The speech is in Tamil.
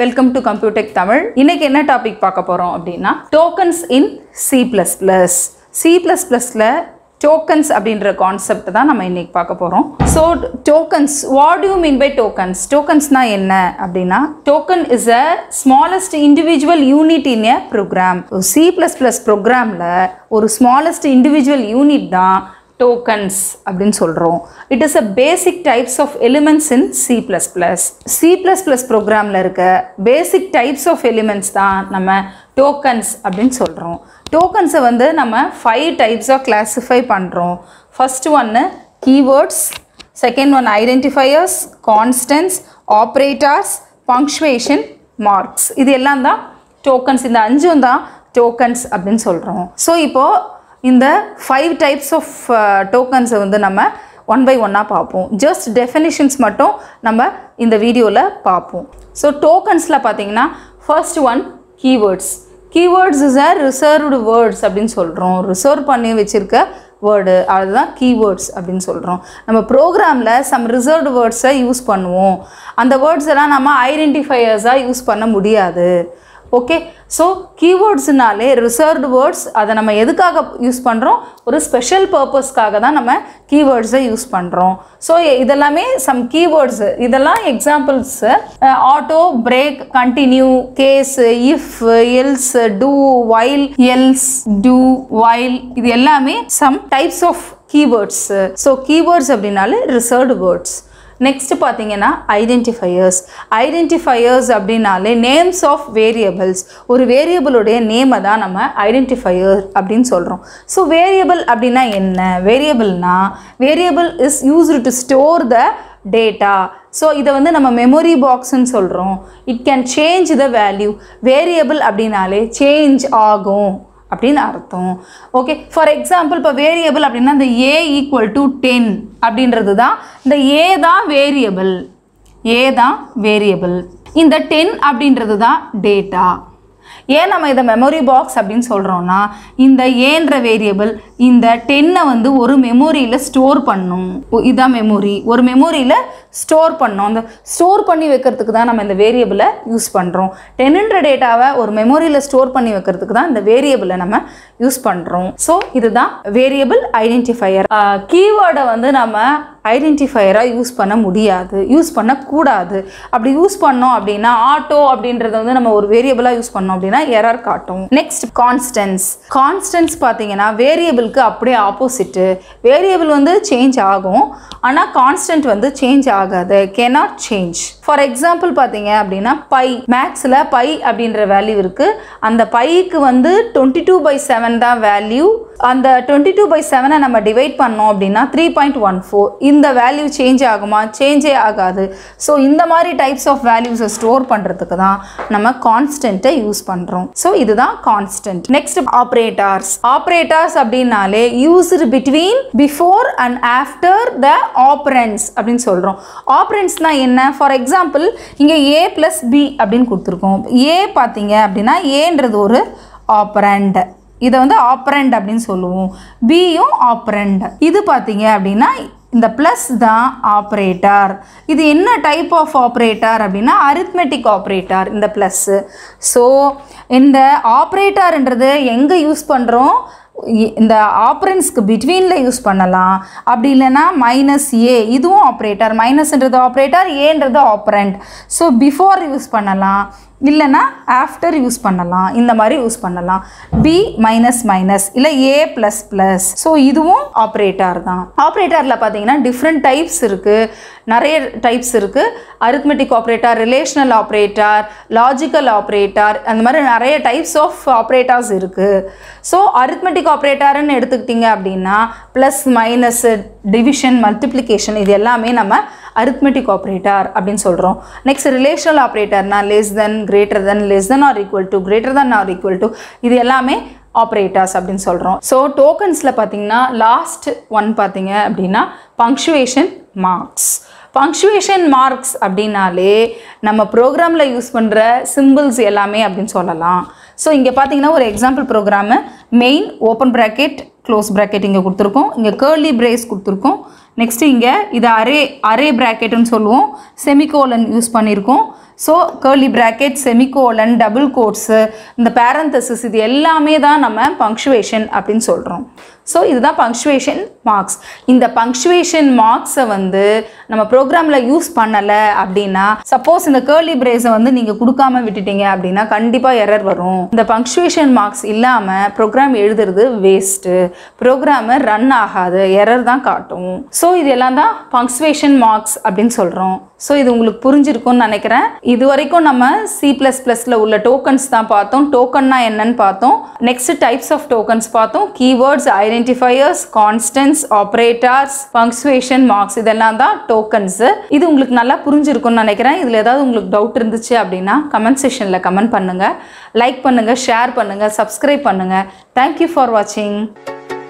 வெல்கம் டு கம்ப்யூடெக் தமிழ் இன்னைக்கு என்ன டாபிக் பார்க்க போகிறோம் அப்படின்னா tokens in C plus plus C plus ப்ளஸில் டோக்கன்ஸ் அப்படின்ற கான்செப்ட் தான் நம்ம இன்னைக்கு பார்க்க போகிறோம் so tokens what you mean by tokens டோக்கன்ஸ்னால் என்ன அப்படின்னா token is a smallest individual unit in a program C plus plus ப்ரோக்ராமில் ஒரு ஸ்மாலஸ்ட் இண்டிவிஜுவல் யூனிட் தான் டோக்கன்ஸ் அப்படின்னு சொல்கிறோம் it is a basic types of elements in C plus plus C plus plus ப்ரோக்ராமில் இருக்க பேசிக் டைப்ஸ் ஆஃப் எலிமெண்ட்ஸ் தான் நம்ம டோக்கன்ஸ் அப்படின்னு சொல்கிறோம் டோக்கன்ஸை வந்து நம்ம ஃபைவ் டைப்ஸாக கிளாஸிஃபை பண்ணுறோம் ஃபர்ஸ்ட் ஒன்று keywords second one identifiers constants operators punctuation marks இது எல்லாம் தான் டோக்கன்ஸ் இந்த அஞ்சும் தான் டோக்கன்ஸ் அப்படின்னு சொல்கிறோம் ஸோ இப்போது இந்த ஃபைவ் டைப்ஸ் ஆஃப் டோக்கன்ஸை வந்து நம்ம ஒன் பை ஒன்னாக பார்ப்போம் ஜஸ்ட் டெஃபினிஷன்ஸ் மட்டும் நம்ம இந்த வீடியோவில் பார்ப்போம் ஸோ டோக்கன்ஸில் பார்த்தீங்கன்னா first one keywords keywords is a reserved words அப்படின்னு சொல்கிறோம் ரிசர்வ் பண்ணி வச்சுருக்க வேர்டு அதுதான் கீவேர்ட்ஸ் அப்படின்னு சொல்கிறோம் நம்ம ப்ரோக்ராமில் சம் ரிசர்வ்டு வேர்ட்ஸை யூஸ் பண்ணுவோம் அந்த வேர்ட்ஸ் எல்லாம் நம்ம ஐடென்டிஃபையர்ஸாக யூஸ் பண்ண முடியாது ஓகே ஸோ கீவேர்ட்ஸ்னாலே ரிசர்வ்டு வேர்ட்ஸ் அதை நம்ம எதுக்காக யூஸ் பண்ணுறோம் ஒரு ஸ்பெஷல் பர்பஸ்க்காக தான் நம்ம கீவேர்ட்ஸை யூஸ் பண்ணுறோம் ஸோ இதெல்லாமே சம் கீவேர்ட்ஸு இதெல்லாம் examples auto break continue case if else do while else do while இது எல்லாமே some types of keywords so keywords அப்படின்னாலே ரிசர்வ்டு வேர்ட்ஸ் நெக்ஸ்ட் பார்த்தீங்கன்னா ஐடென்டிஃபையர்ஸ் ஐடென்டிஃபையர்ஸ் அப்படின்னாலே நேம்ஸ் ஆஃப் வேரியபிள்ஸ் ஒரு வேரியபிளுடைய நேமை தான் நம்ம ஐடென்டிஃபையர் அப்படின்னு சொல்கிறோம் ஸோ வேரியபிள் அப்படின்னா என்ன வேரியபிள்னா variable is used to store the data so இதை வந்து நம்ம மெமரி பாக்ஸ்ன்னு சொல்கிறோம் it can change the value variable அப்படின்னாலே சேஞ்ச் ஆகும் அப்படின்னு அர்த்தம் ஓகே ஃபார் எக்ஸாம்பிள் இப்போ வேரியபிள் அப்படின்னா இந்த ஏ ஈக்குவல் டு டென் அப்படின்றது தான் இந்த ஏ தான் வேரியபிள் ஏ தான் வேரியபிள் இந்த டென் அப்படின்றது தான் டேட்டா ஏன் நம்ம இதை மெமரி பாக்ஸ் அப்படின்னு சொல்கிறோன்னா இந்த ஏன்ற வேரியபிள் இந்த டென்னை வந்து ஒரு மெமோரியில் ஸ்டோர் பண்ணும் ஒ- இதான் மெமரி ஒரு மெமோரியில் ஸ்டோர் பண்ணோம் அந்த ஸ்டோர் பண்ணி வைக்கிறதுக்கு தான் நம்ம இந்த வேரியபிளை யூஸ் பண்ணுறோம் டென்னுன்ற டேட்டாவை ஒரு மெமோரியில் ஸ்டோர் பண்ணி வைக்கிறதுக்கு தான் இந்த வேரியபிளை நம்ம யூஸ் பண்ணுறோம் ஸோ இதுதான் வேரியபிள் ஐடென்டிஃபையர் கீவேர்டை வந்து நம்ம ஐடென்டிஃபையராக யூஸ் பண்ண முடியாது யூஸ் பண்ணக்கூடாது அப்படி யூஸ் பண்ணோம் அப்படின்னா ஆட்டோ அப்படின்றத வந்து நம்ம ஒரு வேரியபிளாக யூஸ் பண்ணோம் அப்படின்னா எரர் காட்டும் நெக்ஸ்ட் கான்ஸ்டன்ஸ் கான்ஸ்டன்ஸ் பார்த்தீங்கன்னா வேரியபிளுக்கு அப்படியே ஆப்போசிட்டு வேரியபிள் வந்து சேஞ்ச் ஆகும் ஆனால் கான்ஸ்டன்ட் வந்து சேஞ்ச் ஆகாது cannot சேஞ்ச் ஃபார் எக்ஸாம்பிள் பார்த்தீங்க அப்படின்னா பை மேக்ஸில் பை அப்படின்ற வேல்யூ இருக்குது அந்த பைக்கு வந்து டுவெண்ட்டி டூ பை செவன் தான் வேல்யூ அந்த டுவெண்ட்டி டூ பை செவனை நம்ம டிவைட் பண்ணோம் அப்படின்னா த்ரீ பாயிண்ட் ஒன் ஃபோர் இந்த வேல்யூ சேஞ்ச் ஆகுமா சேஞ்சே ஆகாது ஸோ இந்த மாதிரி டைப்ஸ் ஆஃப் வேல்யூஸை ஸ்டோர் பண்ணுறதுக்கு தான் நம்ம கான்ஸ்டன்ட்டை யூஸ் பண்ணுறோம் ஸோ இதுதான் கான்ஸ்டன்ட் நெக்ஸ்ட் ஆப்ரேட்டர்ஸ் ஆப்ரேட்டர்ஸ் அப்படின்னாலே used between before and after the operands அப்படின்னு சொல்கிறோம் ஆப்ரண்ட்ஸ்னால் என்ன ஃபார் எக்ஸாம்பிள் இங்கே ஏ ப்ளஸ் பி அப்படின்னு கொடுத்துருக்கோம் ஏ பார்த்தீங்க அப்படின்னா ஏன்றது ஒரு ஆப்ரண்ட் இதை வந்து ஆப்ரண்ட் அப்படின்னு சொல்லுவோம் பியும் ஆப்ரண்ட் இது பார்த்தீங்க அப்படின்னா இந்த ப்ளஸ் தான் ஆப்ரேட்டர் இது என்ன டைப் ஆஃப் ஆப்ரேட்டர் அப்படின்னா அரித்மெட்டிக் ஆப்ரேட்டர் இந்த ப்ளஸ்ஸு ஸோ இந்த ஆப்ரேட்டர்ன்றது எங்கே யூஸ் பண்ணுறோம் இந்த ஆப்ரன்ஸ்க்கு பிட்வீனில் யூஸ் பண்ணலாம் அப்படி இல்லைன்னா மைனஸ் ஏ இதுவும் ஆப்ரேட்டர் மைனஸ்ன்றது ஆப்ரேட்டர் ஏன்றது ஆப்ரண்ட் ஸோ பிஃபோர் யூஸ் பண்ணலாம் இல்லைன்னா ஆஃப்டர் யூஸ் பண்ணலாம் இந்த மாதிரி யூஸ் பண்ணலாம் பி மைனஸ் மைனஸ் இல்லை ஏ ப்ளஸ் ப்ளஸ் ஸோ இதுவும் ஆப்ரேட்டர் தான் ஆப்ரேட்டரில் பார்த்தீங்கன்னா டிஃப்ரெண்ட் டைப்ஸ் இருக்குது நிறைய டைப்ஸ் இருக்குது arithmetic operator relational operator logical operator அந்த மாதிரி நிறைய டைப்ஸ் ஆஃப் ஆப்ரேட்டர்ஸ் இருக்குது ஸோ அரித்மெட்டிக் ஆப்ரேட்டர்னு எடுத்துக்கிட்டிங்க அப்படின்னா ப்ளஸ் மைனஸ் டிவிஷன் மல்டிப்ளிகேஷன் இது எல்லாமே நம்ம அரித்மெட்டிக் ஆப்ரேட்டர் அப்படின்னு சொல்கிறோம் நெக்ஸ்ட் ரிலேஷனல் ஆப்ரேட்டர்னா less than greater than less than or equal to greater than or equal to இது எல்லாமே ஆப்ரேட்டர்ஸ் அப்படின்னு சொல்கிறோம் ஸோ டோக்கன்ஸில் பார்த்தீங்கன்னா லாஸ்ட் ஒன் பார்த்தீங்க அப்படின்னா பங்க்சுவேஷன் மார்க்ஸ் பங்க்சுவேஷன் மார்க்ஸ் அப்படின்னாலே நம்ம ப்ரோக்ராமில் யூஸ் பண்ணுற சிம்பிள்ஸ் எல்லாமே அப்படின்னு சொல்லலாம் ஸோ இங்கே பார்த்தீங்கன்னா ஒரு example program main open bracket close bracket இங்கே கொடுத்துருக்கோம் இங்கே கேர்லி பிரேஸ் கொடுத்துருக்கோம் நெக்ஸ்ட்டு இங்கே இது அரே அரே ப்ராக்கெட்டுன்னு சொல்லுவோம் செமிகோலன் யூஸ் பண்ணியிருக்கோம் so curly bracket semicolon double quotes இந்த பேரந்தசிஸ் இது எல்லாமே தான் நம்ம பங்க்சுவேஷன் அப்படின்னு சொல்கிறோம் ஸோ இதுதான் பங்க்சுவேஷன் மார்க்ஸ் இந்த பங்க்சுவேஷன் மார்க்ஸை வந்து நம்ம ப்ரோக்ராமில் யூஸ் பண்ணலை அப்படின்னா சப்போஸ் இந்த கேர்லி பிரேஸை வந்து நீங்கள் கொடுக்காம விட்டுட்டீங்க அப்படின்னா கண்டிப்பாக எரர் வரும் இந்த பங்க்சுவேஷன் மார்க்ஸ் இல்லாமல் ப்ரோக்ராம் எழுதுறது வேஸ்ட்டு ப்ரோக்ராமு ரன் ஆகாது எரர் தான் காட்டும் ஸோ இது எல்லாம் தான் பங்க்சுவேஷன் மார்க்ஸ் அப்படின்னு சொல்கிறோம் ஸோ இது உங்களுக்கு புரிஞ்சிருக்கும்னு நினைக்கிறேன் இது வரைக்கும் நம்ம சி ப்ளஸ் ப்ளஸில் உள்ள டோக்கன்ஸ் தான் பார்த்தோம் டோக்கன்னா என்னன்னு பார்த்தோம் நெக்ஸ்ட் டைப்ஸ் ஆஃப் டோக்கன்ஸ் பார்த்தோம் keywords identifiers constants operators punctuation marks இதெல்லாம் தான் டோக்கன்ஸ் இது உங்களுக்கு நல்லா புரிஞ்சிருக்கும்னு நினைக்கிறேன் இதில் ஏதாவது உங்களுக்கு டவுட் இருந்துச்சு அப்படின்னா கமெண்ட் செஷனில் கமெண்ட் பண்ணுங்கள் லைக் பண்ணுங்கள் ஷேர் பண்ணுங்கள் சப்ஸ்கிரைப் பண்ணுங்கள் தேங்க்யூ ஃபார் வாட்சிங்